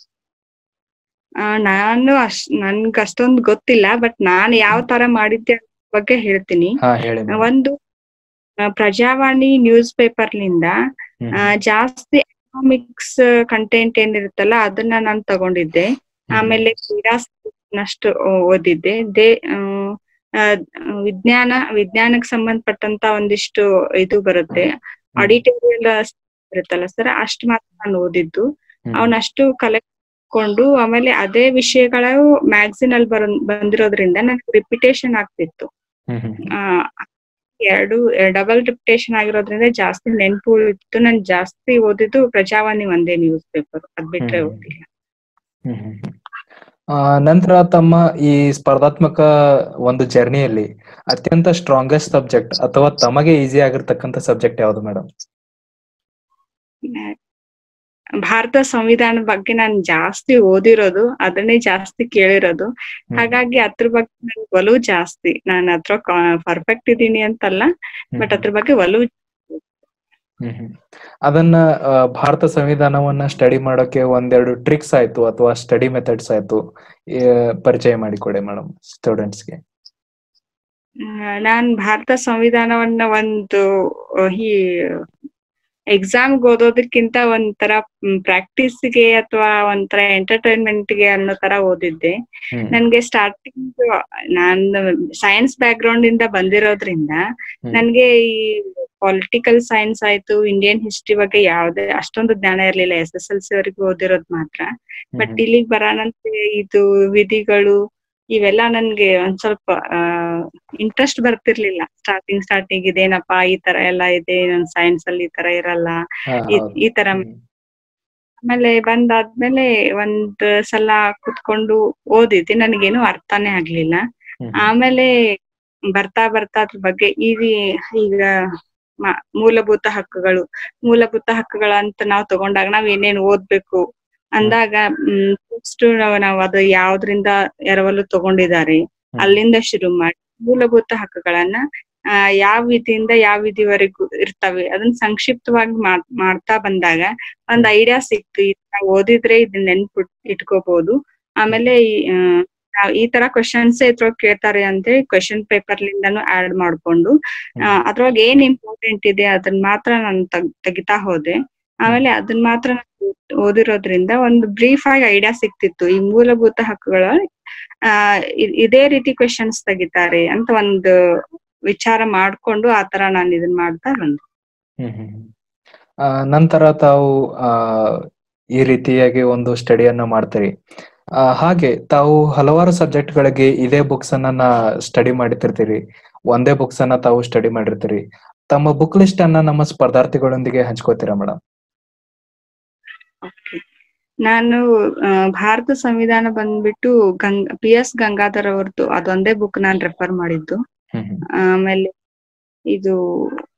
ನಾನು ಅಷ್ಟ್ ನನ್ಗ ಅಷ್ಟೊಂದು ಗೊತ್ತಿಲ್ಲ ಬಟ್ ನಾನ್ ಯಾವ ತರ ಮಾಡಿದ್ದೆ ಬಗ್ಗೆ ಹೇಳ್ತೀನಿ ಒಂದು ಪ್ರಜಾವಾಣಿ ನ್ಯೂಸ್ ಪೇಪರ್ಲಿಂದ ಜಾಸ್ತಿ ಎಕನಾಮಿಕ್ಸ್ ಕಂಟೆಂಟ್ ಏನಿರುತ್ತಲ್ಲ ಅದನ್ನ ನಾನು ತಗೊಂಡಿದ್ದೆ ಆಮೇಲೆ ಕ್ರೀಡಾ ಅಷ್ಟು ಓದಿದ್ದೆ ದೇ ವಿಜ್ಞಾನ ವಿಜ್ಞಾನಕ್ಕೆ ಸಂಬಂಧಪಟ್ಟಂತ ಒಂದಿಷ್ಟು ಇದು ಬರುತ್ತೆ ಆಡಿಟೋರಿಯಲ್ ಇರುತ್ತಲ್ಲ ಸರ್ ಅಷ್ಟು ಮಾತ್ರ ನಾನು ಓದಿದ್ದು ಅವನಷ್ಟು ಕಲೆಕ್ಟ್ ಕೊಂಡು ಆಮೇಲೆ ಅದೇ ವಿಷಯಗಳು ಮ್ಯಾಗಝಿನ್ ಅಲ್ಲಿ ಬರ ಬಂದಿರೋದ್ರಿಂದ ನನ್ಗೆ ರಿಪಿಟೇಷನ್ ಆಗ್ತಿತ್ತು ಆ ಎರಡು ಡಬಲ್ ರಿಪಿಟೇಷನ್ ಆಗಿರೋದ್ರಿಂದ ಜಾಸ್ತಿ ನೆನ್ಪು ಉಳಿತು ನನ್ ಜಾಸ್ತಿ ಓದಿದ್ದು ಪ್ರಜಾವಾಣಿ ಒಂದೇ ನ್ಯೂಸ್ ಪೇಪರ್ ಅದ್ ಬಿಟ್ರೆ ಓದಿಲ್ಲ ನಂತರ ತಮ್ಮ ಈ ಸ್ಪರ್ಧಾತ್ಮಕ ಒಂದು ಜರ್ನಿಯಲ್ಲಿ ಅತ್ಯಂತ ಸ್ಟ್ರಾಂಗೆಸ್ಟ್ ಸಬ್ಜೆಕ್ಟ್ ಅಥವಾ ತಮಗೆ ಈಸಿ ಆಗಿರ್ತಕ್ಕಂಥ ಸಬ್ಜೆಕ್ಟ್ ಯಾವ್ದು ಮೇಡಮ್ ಭಾರತ ಸಂವಿಧಾನ ಬಗ್ಗೆ ನಾನು ಜಾಸ್ತಿ ಓದಿರೋದು ಅದನ್ನೇ ಜಾಸ್ತಿ ಕೇಳಿರೋದು ಹಾಗಾಗಿ ಅದ್ರ ಬಗ್ಗೆ ನನ್ ಒಲವು ಜಾಸ್ತಿ ನಾನು ಅದ್ರ ಪರ್ಫೆಕ್ಟ್ ಇದೀನಿ ಅಂತಲ್ಲ ಬಟ್ ಅದ್ರ ಬಗ್ಗೆ ಒಲವು ಅದನ್ನ ಭಾರತ ಸಂವಿಧಾನವನ್ನ ಸ್ಟಡಿ ಮಾಡೋಕೆ ಒಂದೆರಡು ಟ್ರಿಕ್ಸ್ ಆಯ್ತು ಅಥವಾ ಸ್ಟಡಿ ಮೆಥಡ್ಸ್ ಆಯ್ತು ಪರಿಚಯ ಮಾಡಿಕೊಡಿ ಮೇಡಮ್ ಸ್ಟೂಡೆಂಟ್ಸ್ಗೆ ನಾನ್ ಭಾರತ ಸಂವಿಧಾನವನ್ನ ಒಂದು ಈ ಎಕ್ಸಾಮ್ಗೆ ಓದೋದಕ್ಕಿಂತ ಒಂಥರ ಪ್ರಾಕ್ಟೀಸ್ಗೆ ಅಥವಾ ಒಂಥರ ಎಂಟರ್ಟೈನ್ಮೆಂಟ್ಗೆ ಅನ್ನೋ ತರ ಓದಿದ್ದೆ ನನ್ಗೆ starting non science background ಇಂದ ಬಂದಿರೋದ್ರಿಂದ ನನ್ಗೆ ಈ ಪೊಲಿಟಿಕಲ್ ಸೈನ್ಸ್ ಆಯ್ತು ಇಂಡಿಯನ್ ಹಿಸ್ಟ್ರಿ ಬಗ್ಗೆ ಯಾವ್ದೇ ಅಷ್ಟೊಂದು ಜ್ಞಾನ ಇರ್ಲಿಲ್ಲ ಎಸ್ ಎಸ್ ಎಲ್ ಸಿ ವರೆಗೂ ಓದಿರೋದ್ ಮಾತ್ರ ಬಟ್ ಇಲ್ಲಿಗ್ ಬರೋಣಂತೆ ಇದು ವಿಧಿಗಳು ಇವೆಲ್ಲ ನನ್ಗೆ ಒಂದ್ ಸ್ವಲ್ಪ ಇಂಟ್ರೆಸ್ಟ್ ಬರ್ತಿರ್ಲಿಲ್ಲ ಸ್ಟಾರ್ಟಿಂಗ್ ಸ್ಟಾರ್ಟಿಂಗ್ ಇದೇನಪ್ಪಾ ಈ ತರ ಎಲ್ಲ ಇದೆ ನನ್ ಸೈನ್ಸ್ ಅಲ್ಲಿ ಈ ತರ ಇರಲ್ಲ ಈ ತರ ಆಮೇಲೆ ಬಂದಾದ್ಮೇಲೆ ಒಂದ್ ಸಲ ಕುತ್ಕೊಂಡು ಓದಿದ್ದೆ ನನಗೇನು ಅರ್ಥನೇ ಆಗ್ಲಿಲ್ಲ ಆಮೇಲೆ ಬರ್ತಾ ಬರ್ತಾ ಅದ್ರ ಬಗ್ಗೆ ಈಗ ಈಗ ಮೂಲಭೂತ ಹಕ್ಕುಗಳು ಮೂಲಭೂತ ಹಕ್ಕುಗಳಂತ ನಾವ್ ತಗೊಂಡಾಗ ನಾವ್ ಏನೇನ್ ಓದ್ಬೇಕು ಅಂದಾಗ ಫಸ್ಟ್ ನಾವು ಅದು ಯಾವ್ದ್ರಿಂದ ಎರವಲು ತಗೊಂಡಿದ್ದಾರೆ ಅಲ್ಲಿಂದ ಶುರು ಮಾಡಿ ಮೂಲಭೂತ ಹಕ್ಕುಗಳನ್ನ ಆ ಯಾವ ವಿಧಿಯಿಂದ ಯಾವ ವಿಧಿವರೆಗೂ ಇರ್ತವೆ ಅದನ್ನ ಸಂಕ್ಷಿಪ್ತವಾಗಿ ಮಾಡ್ತಾ ಬಂದಾಗ ಒಂದ್ ಐಡಿಯಾ ಸಿಕ್ತು ನಾವು ಓದಿದ್ರೆ ಇದನ್ನ ನೆನ್ಪು ಇಟ್ಕೋಬಹುದು ಆಮೇಲೆ ಈ ತರ ಕ್ವಶನ್ಸ್ ಇದ್ರೊಳಗೆ ಕೇಳ್ತಾರೆ ಅಂತೇಳಿ ಕ್ವಶನ್ ಪೇಪರ್ಲಿಂದಾನು ಆಡ್ ಮಾಡ್ಕೊಂಡು ಅದ್ರೊಳಗೆ ಏನ್ ಇಂಪಾರ್ಟೆಂಟ್ ಇದೆ ಅದನ್ನ ಮಾತ್ರ ನಾನು ತೆಗಿತಾ ಹೋದೆ ಆಮೇಲೆ ಅದನ್ನ ಮಾತ್ರ ಓದಿರೋದ್ರಿಂದ ಒಂದು ಬ್ರೀಫ್ ಆಗಿ ಐಡಿಯಾ ಸಿಕ್ತಿತ್ತು ಈ ಮೂಲಭೂತ ಹಕ್ಕುಗಳ ಆ ಇದೇ ರೀತಿ ಕ್ವೆಶನ್ಸ್ ತೆಗಿತಾರೆ ಅಂತ ಒಂದು ವಿಚಾರ ಮಾಡ್ಕೊಂಡು ಆತರ ನಾನು ಇದನ್ ಮಾಡ್ತಾ ಬಂದೆ ನಂತರ ತಾವು ಆ ಈ ರೀತಿಯಾಗಿ ಒಂದು ಸ್ಟಡಿಯನ್ನ ಮಾಡ್ತೀರಿ ಹಾಗೆ ತಾವು ಹಲವಾರು ಸಬ್ಜೆಕ್ಟ್ ಗಳಿಗೆ ಇದೇ ಬುಕ್ಸ್ ಅನ್ನ ಸ್ಟಡಿ ಮಾಡಿರ್ತೀರಿ ಒಂದೇ ಬುಕ್ಸ್ ಅನ್ನ ತಾವು ಸ್ಟಡಿ ಮಾಡಿರ್ತೀರಿ ತಮ್ಮ ಬುಕ್ ಲಿಸ್ಟ್ ಅನ್ನ ನಮ್ಮ ಸ್ಪರ್ಧಾರ್ಥಿಗಳೊಂದಿಗೆ ಹಂಚ್ಕೋತೀರಾ ಮೇಡಮ್ ನಾನು ಭಾರತ ಸಂವಿಧಾನ ಬಂದ್ಬಿಟ್ಟು ಗಂಗ್ ಪಿ ಎಸ್ ಗಂಗಾಧರ್ ಅವ್ರದ್ದು ಅದೊಂದೇ ಬುಕ್ ನಾನ್ ರೆಫರ್ ಮಾಡಿದ್ದು ಆಮೇಲೆ ಇದು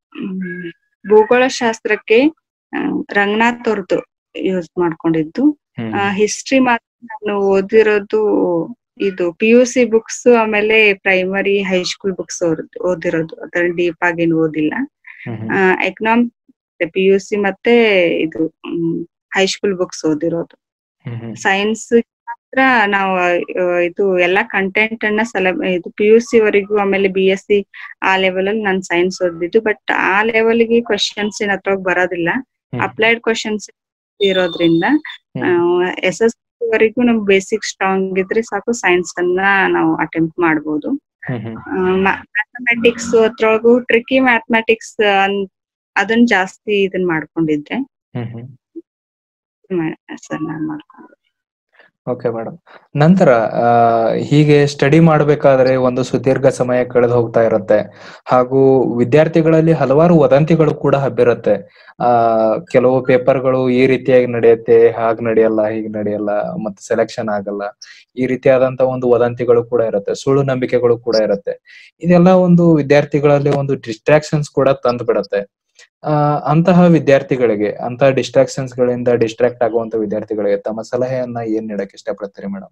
ಭೂಗೋಳ ಶಾಸ್ತ್ರಕ್ಕೆ ರಂಗನಾಥ್ ಅವ್ರದ್ದು ಯೂಸ್ ಮಾಡ್ಕೊಂಡಿದ್ದು ಹಿಸ್ಟ್ರಿ ಮಾತ್ರ ನಾನು ಓದಿರೋದು ಇದು ಪಿ ಯು ಸಿ ಬುಕ್ಸ್ ಆಮೇಲೆ ಪ್ರೈಮರಿ ಹೈಸ್ಕೂಲ್ ಬುಕ್ಸ್ ಓದಿರೋದು ಅದ್ರ ಡೀಪ್ ಆಗಿ ಓದಿಲ್ಲ ಎಕನಾಮಿಕ್ ಪಿ ಯು ಸಿ ಮತ್ತೆ ಇದು ಹೈಸ್ಕೂಲ್ ಬುಕ್ಸ್ ಓದಿರೋದು ಸೈನ್ಸ್ ಮಾತ್ರ ನಾವು ಇದು ಎಲ್ಲಾ ಕಂಟೆಂಟ್ ಅನ್ನ ಸೆಲೆ ಇದು ಪಿ ಯು ಸಿ ವರೆಗೂ ಆಮೇಲೆ ಬಿ ಎಸ್ ಸಿ ಆ ಲೆವೆಲ್ ಅಲ್ಲಿ ನಾನು ಸೈನ್ಸ್ ಓದಿದ್ದು ಬಟ್ ಆ ಲೆವೆಲ್ ಗೆ ಕ್ವಶನ್ಸ್ ಏನ್ ಹತ್ರ ಬರೋದಿಲ್ಲ ಅಪ್ಲೈಡ್ ಕ್ವಶನ್ಸ್ ಇರೋದ್ರಿಂದ ಎಸ್ ಎಸ್ ವರೆಗೂ ನಮ್ ಬೇಸಿಕ್ ಸ್ಟ್ರಾಂಗ್ ಇದ್ರೆ ಸಾಕು ಸೈನ್ಸ್ ಅನ್ನ ನಾವು ಅಟೆಂಪ್ಟ್ ಮಾಡ್ಬೋದು ಮ್ಯಾಥಮೆಟಿಕ್ಸ್ ಅದ್ರೊಳಗು ಟ್ರಿಕಿ ಮ್ಯಾಥಮೆಟಿಕ್ಸ್ ಅದನ್ನ ಜಾಸ್ತಿ ಇದನ್ ಮಾಡ್ಕೊಂಡಿದ್ರೆ ಸರ್ ನಾನ್ ಮಾಡ್ಕೊಂಡೆ ಓಕೆ ಮೇಡಮ್ ನಂತರ ಹೀಗೆ ಸ್ಟಡಿ ಮಾಡಬೇಕಾದ್ರೆ ಒಂದು ಸುದೀರ್ಘ ಸಮಯ ಕಳೆದು ಹೋಗ್ತಾ ಇರುತ್ತೆ ಹಾಗೂ ವಿದ್ಯಾರ್ಥಿಗಳಲ್ಲಿ ಹಲವಾರು ವದಂತಿಗಳು ಕೂಡ ಹಬ್ಬಿರುತ್ತೆ ಆ ಕೆಲವು ಪೇಪರ್ಗಳು ಈ ರೀತಿಯಾಗಿ ನಡೆಯುತ್ತೆ ಹಾಗ್ ನಡೆಯಲ್ಲ ಹೀಗ್ ನಡೆಯಲ್ಲ ಮತ್ತೆ ಸೆಲೆಕ್ಷನ್ ಆಗಲ್ಲ ಈ ರೀತಿಯಾದಂತ ಒಂದು ವದಂತಿಗಳು ಕೂಡ ಇರುತ್ತೆ ಸುಳ್ಳು ನಂಬಿಕೆಗಳು ಕೂಡ ಇರುತ್ತೆ ಇದೆಲ್ಲ ಒಂದು ವಿದ್ಯಾರ್ಥಿಗಳಲ್ಲಿ ಒಂದು ಡಿಸ್ಟ್ರಾಕ್ಷನ್ಸ್ ಕೂಡ ತಂದು ಬಿಡುತ್ತೆ ಆ ಅಂತಹ ವಿದ್ಯಾರ್ಥಿಗಳಿಗೆ ಅಂತಹ ಡಿಸ್ಟ್ರಾಕ್ಷನ್ಸ್ ಗಳಿಂದ ಡಿಸ್ಟ್ರಾಕ್ಟ್ ಆಗುವಂತ ವಿದ್ಯಾರ್ಥಿಗಳಿಗೆ ತಮ್ಮ ಸಲಹೆಯನ್ನ ಏನ್ ನೀಡಕ್ ಇಷ್ಟಪಡ್ತೀರಿ ಮೇಡಮ್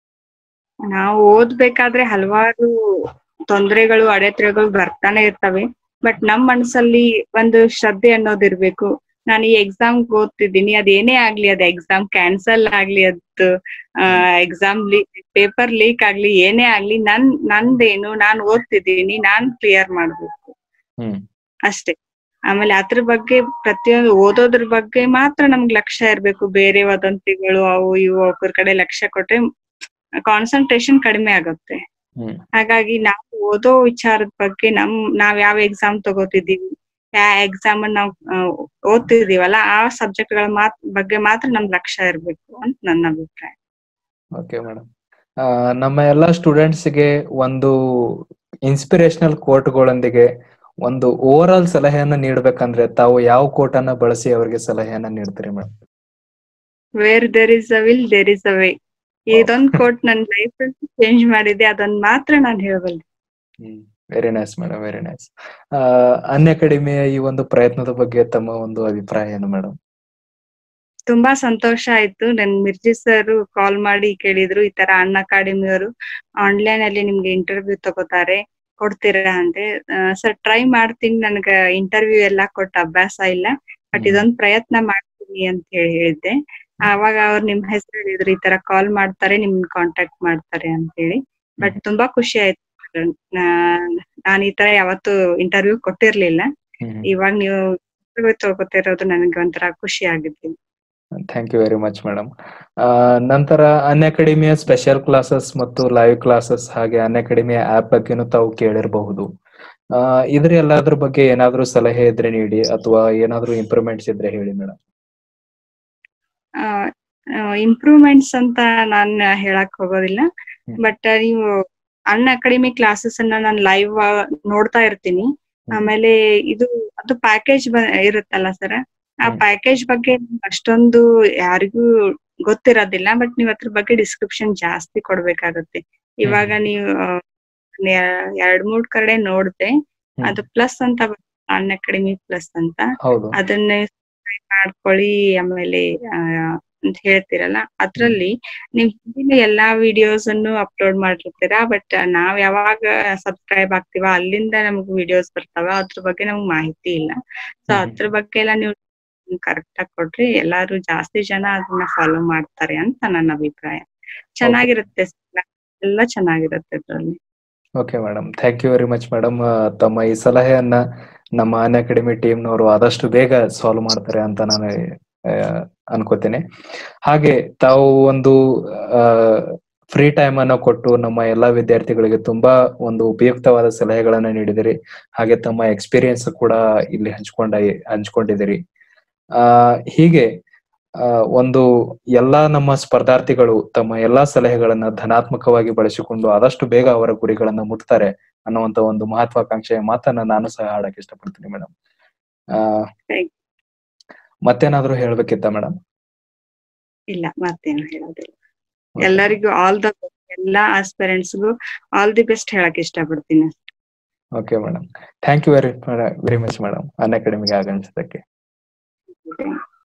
ನಾವು ಓದ್ಬೇಕಾದ್ರೆ ಹಲವಾರು ತೊಂದರೆಗಳು ಅಡೆತಡೆಗಳು ಬರ್ತಾನೆ ಇರ್ತವೆ ಬಟ್ ನಮ್ ಮನಸ್ಸಲ್ಲಿ ಒಂದು ಶ್ರದ್ಧೆ ಅನ್ನೋದಿರ್ಬೇಕು ನಾನು ಈ ಎಕ್ಸಾಮ್ ಓದ್ತಿದ್ದೀನಿ ಅದ್ ಏನೇ ಆಗ್ಲಿ ಅದ್ ಎಕ್ಸಾಮ್ ಕ್ಯಾನ್ಸಲ್ ಆಗ್ಲಿ ಅದ್ ಎಕ್ಸಾಮ್ ಪೇಪರ್ ಲೀಕ್ ಆಗ್ಲಿ ಏನೇ ಆಗ್ಲಿ ನನ್ ನಂದೇನು ನಾನ್ ಓದ್ತಿದ್ದೀನಿ ನಾನ್ ಕ್ಲಿಯರ್ ಮಾಡ್ಬೇಕು ಅಷ್ಟೇ ಆಮೇಲೆ ಅದ್ರ ಬಗ್ಗೆ ಪ್ರತಿಯೊಂದು ಓದೋದ್ರ ಬಗ್ಗೆ ಮಾತ್ರ ನಮ್ಗ್ ಲಕ್ಷ್ಯ ಇರ್ಬೇಕು ಬೇರೆ ವದಂತಿಗಳು ಅವು ಇವು ಅವ್ರ ಕಡೆ ಲಕ್ಷ್ಯ ಕೊಟ್ರೆ ಕಾನ್ಸಂಟ್ರೇಷನ್ ಕಡಿಮೆ ಆಗುತ್ತೆ ಹಾಗಾಗಿ ನಾವು ಓದೋ ವಿಚಾರದ ಬಗ್ಗೆ ನಮ್ ನಾವ್ ಯಾವ ಎಕ್ಸಾಮ್ ತಗೋತಿದೀವಿ ಯಾವ ಎಕ್ಸಾಮ್ ನಾವ್ ಓದ್ತಿದೀವಲ್ಲ ಆ ಸಬ್ಜೆಕ್ಟ್ ಗಳ ಮಾತ್ ಬಗ್ಗೆ ಮಾತ್ರ ನಮ್ ಲಕ್ಷ್ಯ ಇರ್ಬೇಕು ಅಂತ ನನ್ನ ಅಭಿಪ್ರಾಯ ಓಕೆ ಮೇಡಮ್ ನಮ್ಮ ಎಲ್ಲಾ ಸ್ಟೂಡೆಂಟ್ಸ್ಗೆ ಒಂದು ಇನ್ಸ್ಪಿರೇಷನಲ್ ಕೋಟ್ಗಳೊಂದಿಗೆ ಒಂದು ಓವರ್ ಆಲ್ ಸಲಹೆಯನ್ನ ನೀಡ್ಬೇಕಂದ್ರೆ ತಾವು ಯಾವ ಕೋಟ್ ಅನ್ನ ಬಳಸಿ ಅವರಿಗೆ ಸಲಹೆಯನ್ನ ನೀಡ್ತೀರಿ madam where there is a will there is a way ಇದೊಂದ್ ಕೋಟ್ ನನ್ನ ಲೈಫ್ ಅಲ್ಲಿ ಚೇಂಜ್ ಮಾಡಿದೆ ಅದನ್ನ ಮಾತ್ರ ನಾನು ಹೇಳಬಲ್ಲೆ very nice madam very nice ಅನ್ ಅಕಾಡೆಮಿಯ ಈ ಒಂದು ಪ್ರಯತ್ನದ ಬಗ್ಗೆ ತಮ್ಮ ಒಂದು ಅಭಿಪ್ರಾಯ ಏನು ಮೇಡಮ್ ತುಂಬಾ ಸಂತೋಷ ಆಯ್ತು ನನ್ ಮಿರ್ಜಿ ಸರ್ ಕಾಲ್ ಮಾಡಿ ಕೇಳಿದ್ರು ಈ ತರ ಅನ್ ಅಕಾಡೆಮಿಯವರು ಆನ್ಲೈನ್ ಅಲ್ಲಿ ನಿಮ್ಗೆ ಇಂಟರ್ವ್ಯೂ ತಗೋತಾರೆ ಕೊಡ್ತೀರಾ ಅಂದ್ರೆ ಸರ್ ಟ್ರೈ ಮಾಡ್ತೀನಿ ನನ್ಗ ಇಂಟರ್ವ್ಯೂ ಎಲ್ಲಾ ಕೊಟ್ಟ ಅಭ್ಯಾಸ ಇಲ್ಲ ಬಟ್ ಇದೊಂದ್ ಪ್ರಯತ್ನ ಮಾಡ್ತೀನಿ ಅಂತ ಹೇಳಿ ಹೇಳಿದ್ದೆ ಅವಾಗ ಅವ್ರು ನಿಮ್ ಹೆಸರು ಹೇಳಿದ್ರು ಈ ತರ ಕಾಲ್ ಮಾಡ್ತಾರೆ ನಿಮ್ ಕಾಂಟ್ಯಾಕ್ಟ್ ಮಾಡ್ತಾರೆ ಅಂತ ಹೇಳಿ ಬಟ್ ತುಂಬಾ ಖುಷಿ ಆಯ್ತು ನಾನ್ ಈ ತರ ಯಾವತ್ತು ಇಂಟರ್ವ್ಯೂ ಕೊಟ್ಟಿರ್ಲಿಲ್ಲ ಇವಾಗ ನೀವು ತಗೋತಿರೋದು ನನಗೆ ಒಂಥರ ಖುಷಿ ಆಗಿದ್ದೀನಿ thank you very much madam ನಂತರ ಅನ್ ಅಕಾಡೆಮಿಯ ಸ್ಪೆಷಲ್ ಕ್ಲಾಸಸ್ ಮತ್ತು ಲೈವ್ ಕ್ಲಾಸಸ್ ಹಾಗೆ ಅನ್ ಅಕಾಡೆಮಿಯ ಆಪ್ ಬಗ್ಗೆನೂ ತಾವು ಕೇಳಿರಬಹುದು ಇದ್ರ ಎಲ್ಲಾದ್ರ ಬಗ್ಗೆ ಏನಾದ್ರೂ ಸಲಹೆ ಇದ್ರೆ ನೀಡಿ ಅಥವಾ ಏನಾದ್ರೂ ಇಂಪ್ರೂವ್ಮೆಂಟ್ಸ್ ಇದ್ರೆ ಹೇಳಿ ಮೇಡಮ್ ಇಂಪ್ರೂವ್ಮೆಂಟ್ಸ್ ಅಂತ ನಾನ್ ಹೇಳಕ್ ಹೋಗೋದಿಲ್ಲ ಬಟ್ ನೀವು ಅನ್ ಅಕಾಡೆಮಿ ಕ್ಲಾಸಸ್ ಅನ್ನ ನಾನು ಲೈವ್ ನೋಡ್ತಾ ಇರ್ತೀನಿ ಆಮೇಲೆ ಇದು ಅದು ಪ್ಯಾಕೇಜ್ ಇರುತ್ತಲ್ಲ ಸರ್ ಆ ಪ್ಯಾಕೇಜ್ ಬಗ್ಗೆ ಅಷ್ಟೊಂದು ಯಾರಿಗೂ ಗೊತ್ತಿರೋದಿಲ್ಲ ಬಟ್ ನೀವ್ ಅದ್ರ ಬಗ್ಗೆ ಡಿಸ್ಕ್ರಿಪ್ಷನ್ ಜಾಸ್ತಿ ಕೊಡ್ಬೇಕಾಗತ್ತೆ ಇವಾಗ ನೀವು ಎರಡ್ ಮೂರ್ ಕಡೆ ನೋಡ್ದೆ ಅದು ಪ್ಲಸ್ ಅಂತ ಅನ್ ಅಕಾಡೆಮಿ ಪ್ಲಸ್ ಅಂತ ಅದನ್ನ ಮಾಡ್ಕೊಳ್ಳಿ ಆಮೇಲೆ ಅಂತ ಹೇಳ್ತಿರಲ್ಲ ಅದ್ರಲ್ಲಿ ನೀವ್ ಹಿಂದಿನ ಎಲ್ಲಾ ವಿಡಿಯೋಸ್ ಅನ್ನು ಅಪ್ಲೋಡ್ ಮಾಡಿರ್ತೀರಾ ಬಟ್ ನಾವ್ ಯಾವಾಗ ಸಬ್ಸ್ಕ್ರೈಬ್ ಆಗ್ತೀವ ಅಲ್ಲಿಂದ ನಮ್ಗ್ ವಿಡಿಯೋಸ್ ಬರ್ತಾವ ಅದ್ರ ಬಗ್ಗೆ ನಮ್ಗ್ ಮಾಹಿತಿ ಇಲ್ಲ ಸೊ ಅದ್ರ ಬಗ್ಗೆ ಎಲ್ಲ ನೀವು ಕರೆಕ್ಟ್ ಆಗಿ ಕೊಟ್ರಿ ಎಲ್ಲಾರು ಜಾಸ್ತಿ ಜನ ಅದನ್ನ ಫಾಲೋ ಮಾಡ್ತಾರೆ ಅಂತ ನನ್ನ ಅಭಿಪ್ರಾಯ ಚೆನ್ನಾಗಿರುತ್ತೆ ಎಲ್ಲ ಚೆನ್ನಾಗಿರುತ್ತೆ ಅದ್ರಲ್ಲಿ okay madam thank you very much madam ತಮ್ಮ ಈ ಸಲಹೆಯನ್ನ ನಮ್ಮ ಅನ್ ಅಕಾಡೆಮಿ ಟೀಮ್ನವರು ಆದಷ್ಟು ಬೇಗ ಸಾಲ್ವ್ ಮಾಡ್ತಾರೆ ಅಂತ ನಾನು ಅನ್ಕೋತೇನೆ ಹಾಗೆ ತಾವು ಒಂದು ಫ್ರೀ ಟೈಮ್ ಅನ್ನು ಕೊಟ್ಟು ನಮ್ಮ ಎಲ್ಲಾ ವಿದ್ಯಾರ್ಥಿಗಳಿಗೆ ತುಂಬಾ ಒಂದು ಉಪಯುಕ್ತವಾದ ಸಲಹೆಗಳನ್ನ ನೀಡಿದಿರಿ ಹಾಗೆ ತಮ್ಮ ಎಕ್ಸ್ಪೀರಿಯನ್ಸ್ ಕೂಡ ಇಲ್ಲಿ ಹಂಚ್ಕೊಂಡ ಹಂಚ್ಕೊಂಡಿದಿರಿ ಆ ಹೀಗೆ ಒಂದು ಎಲ್ಲಾ ನಮ್ಮ ಸ್ಪರ್ಧಾರ್ಥಿಗಳು ತಮ್ಮ ಎಲ್ಲಾ ಸಲಹೆಗಳನ್ನ ಧನಾತ್ಮಕವಾಗಿ ಬಳಸಿಕೊಂಡು ಆದಷ್ಟು ಬೇಗ ಅವರ ಗುರಿಗಳನ್ನ ಮುಟ್ತಾರೆ ಅನ್ನುವಂತ ಒಂದು ಮಹತ್ವಾಕಾಂಕ್ಷೆಯ ಮಾತನ್ನ ನಾನು ಸಹ ಹಾಡಕ್ ಇಷ್ಟಪಡ್ತೀನಿ ಮೇಡಮ್ ಆ ಮತ್ತೇನಾದ್ರೂ ಹೇಳ್ಬೇಕಿತ್ತ ಮೇಡಮ್ ಇಲ್ಲ ಮತ್ತೇನು ಹೇಳೋದಿಲ್ಲ ಎಲ್ಲರಿಗೂ ಆಲ್ ದ ಎಲ್ಲಾ ಆಸ್ಪೆರೆಂಟ್ಸ್ಗೂ ಆಲ್ ದಿ ಬೆಸ್ಟ್ ಹೇಳಕ್ ಇಷ್ಟಪಡ್ತೀನಿ okay madam thank you very very much madam ಅನ್ ಅಕಾಡೆಮಿಗೆ ಆಗಮಿಸಿದ್ದಕ್ಕೆ